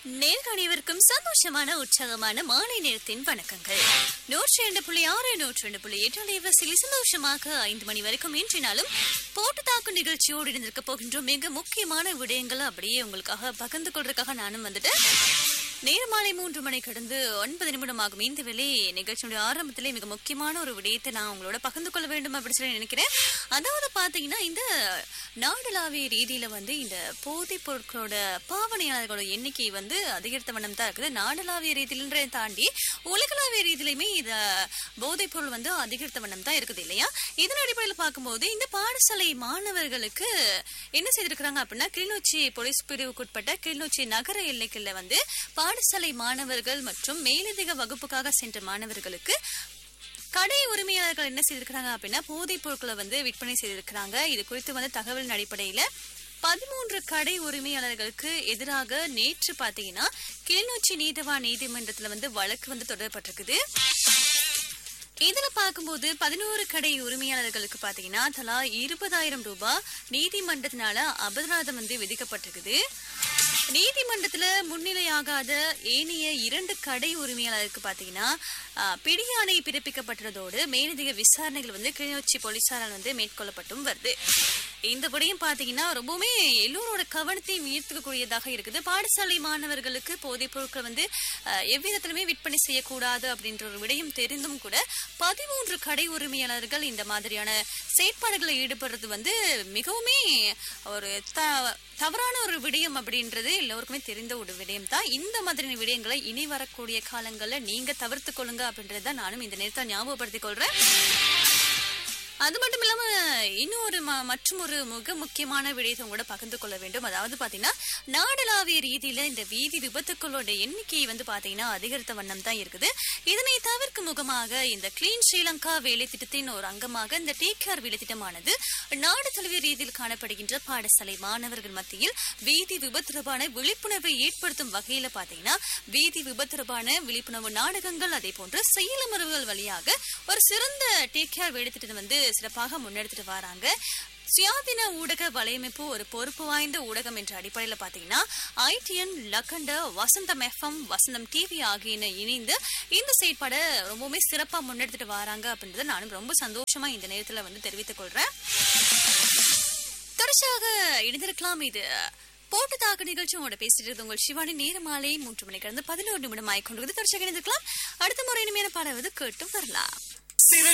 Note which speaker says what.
Speaker 1: நேர்கள் அனைவருக்கும் சந்தோஷமான உற்சாகமான மாலை நேரத்தின் வணக்கங்கள் நூற்றி ரெண்டு புள்ளி ஆறு நூற்றி ரெண்டு புள்ளி எட்டு அலைவரிசையில் சந்தோஷமாக ஐந்து மணி வரைக்கும் இன்றினாலும் போட்டு தாக்கு நிகழ்ச்சியோடு இருந்திருக்க போகின்றோம் மிக முக்கியமான விடயங்களை அப்படியே உங்களுக்காக பகிர்ந்து கொள்றதுக்காக நானும் வந்துட்டேன் நேரு மாலை மூன்று மணி கடந்து ஒன்பது நிமிடம் ஆகும் இந்த வேலை நிகழ்ச்சியுடைய ஆரம்பத்திலே மிக முக்கியமான ஒரு விடயத்தை நான் உங்களோட பகிர்ந்து கொள்ள வேண்டும் அப்படின்னு சொல்லி நினைக்கிறேன் அதாவது பாத்தீங்கன்னா இந்த நாடளாவிய ரீதியில வந்து இந்த போதைப் பொருட்களோட பாவனையாளர்களோட எண்ணிக்கை வந்து அதிகரித்த வண்ணம் தான் இருக்குது நாடளாவிய ரீதியிலன்றதை தாண்டி உலகளாவிய ரீதியிலுமே இந்த போதைப் பொருள் வந்து அதிகரித்த வண்ணம் தான் இருக்குது இல்லையா இதன் அடிப்படையில் பார்க்கும்போது இந்த பாடசாலை மாணவர்களுக்கு என்ன செய்திருக்கிறாங்க அப்படின்னா கிளிநொச்சி போலீஸ் பிரிவுக்குட்பட்ட கிளிநொச்சி நகர எல்லைக்குள்ள வந்து பாடசாலை மாணவர்கள் மற்றும் மேலதிக வகுப்புக்காக சென்ற மாணவர்களுக்கு கடை உரிமையாளர்கள் என்ன செய்திருக்கிறாங்க அப்படின்னா போதைப் பொருட்களை வந்து விற்பனை செய்திருக்கிறாங்க இது குறித்து வந்து தகவலின் அடிப்படையில பதிமூன்று கடை உரிமையாளர்களுக்கு எதிராக நேற்று பாத்தீங்கன்னா கிளிநொச்சி நீதவான் நீதிமன்றத்துல வந்து வழக்கு வந்து தொடரப்பட்டிருக்குது இதுல பார்க்கும்போது பதினோரு கடை உரிமையாளர்களுக்கு பாத்தீங்கன்னா தலா இருபதாயிரம் ரூபாய் நீதிமன்றத்தினால அபராதம் வந்து விதிக்கப்பட்டிருக்குது நீதிமன்றத்துல முன்னிலையாகாத ஏனைய இரண்டு கடை உரிமையாளருக்கு பாத்தீங்கன்னா ஆஹ், பிடியாணை பிறப்பிக்கப்பட்டதோடு மேலதிக விசாரணைகள் வந்து கிளிநொச்சி போலீசாரால் வந்து மேற்கொள்ளப்பட்டும் வருது இந்தபடியும் பாத்தீங்கன்னா ரொம்பவுமே எல்லோரோட கவனத்தையும் ஈர்த்துக்கக்கூடியதாக இருக்குது பாடசாலை மாணவர்களுக்கு போதைப் பொருட்கள் வந்து ஆஹ், எவ்விதத்திலுமே விற்பனை செய்யக்கூடாது அப்படின்ற ஒரு விடயம் தெரிந்தும் கூட பதிமூன்று கடை உரிமையாளர்கள் இந்த மாதிரியான செயற்பாடுகளில் ஈடுபடுறது வந்து மிகவுமே ஒரு த- தவறான ஒரு விடயம் அப்படின்றது எல்லோருக்குமே தெரிந்த ஒரு விடயம் தான் இந்த மாதிரியான விடயங்களை இனி வரக்கூடிய காலங்கள்ல நீங்க தவிர்த்து கொள்ளுங்க அப்படின்றத நானும் இந்த நேரத்தை ஞாபகப்படுத்திக் கொள்றேன் அது மட்டும் இல்லாம இன்னொரு ம- மற்றும் ஒரு மிக முக்கியமான விடயத்தை உங்களோட பகிர்ந்து கொள்ள வேண்டும் அதாவது பாத்தீங்கன்னா நாடளாவிய ரீதியில இந்த வீதி விபத்துக்களோட எண்ணிக்கை வந்து பாத்தீங்கன்னா அதிகரித்த வண்ணம் தான் இருக்குது இதனை தவிர்க்கும் முகமாக இந்த கிளீன் ஸ்ரீலங்கா வேலை திட்டத்தின் ஒரு அங்கமாக இந்த டேகேஆர் வேலை திட்டமானது நாடு தழுவிய ரீதியில் காணப்படுகின்ற பாடசாலை மாணவர்கள் மத்தியில் வீதி விபத்து தொடர்பான விழிப்புணர்வை ஏற்படுத்தும் வகையில பாத்தீங்கன்னா வீதி விபத்து தொடர்பான விழிப்புணர்வு நாடகங்கள் அதே போன்று செயலமர்வுகள் வழியாக ஒரு சிறந்த டேகேஆர் வேலை திட்டத்தை வந்து சிறப்பாக முன்னெடுத்துட்டு வராங்க சுயாதீன ஊடக வலையமைப்பு ஒரு பொறுப்பு வாய்ந்த ஊடகம் என்ற அடிப்படையில் பாத்தீங்கன்னா ITN Lakhanda Vasantham FM Vasantham TV ஆகியன இணைந்து இந்த செயற்பாடை ரொம்பவுமே சிறப்பா முன்னெடுத்துட்டு வராங்க அப்படின்றத நானும் ரொம்ப சந்தோஷமா இந்த நேரத்துல வந்து தெரிவித்துக் கொள்றேன் தொடர்ச்சியாக இணைந்திருக்கலாம் இது போட்டு தாக்கு நிகழ்ச்சி உங்களோட பேசிட்டு இருக்கு உங்கள் சிவானி நேர மாலை மூன்று மணிக்கு இருந்து பதினோரு நிமிடம் ஆயிக்கொண்டு தொடர்ச்சியாக இணைந்திருக்கலாம் அடுத்த முறை இனிமையான பாடவது கேட்டு வரலாம்
Speaker 2: சிறு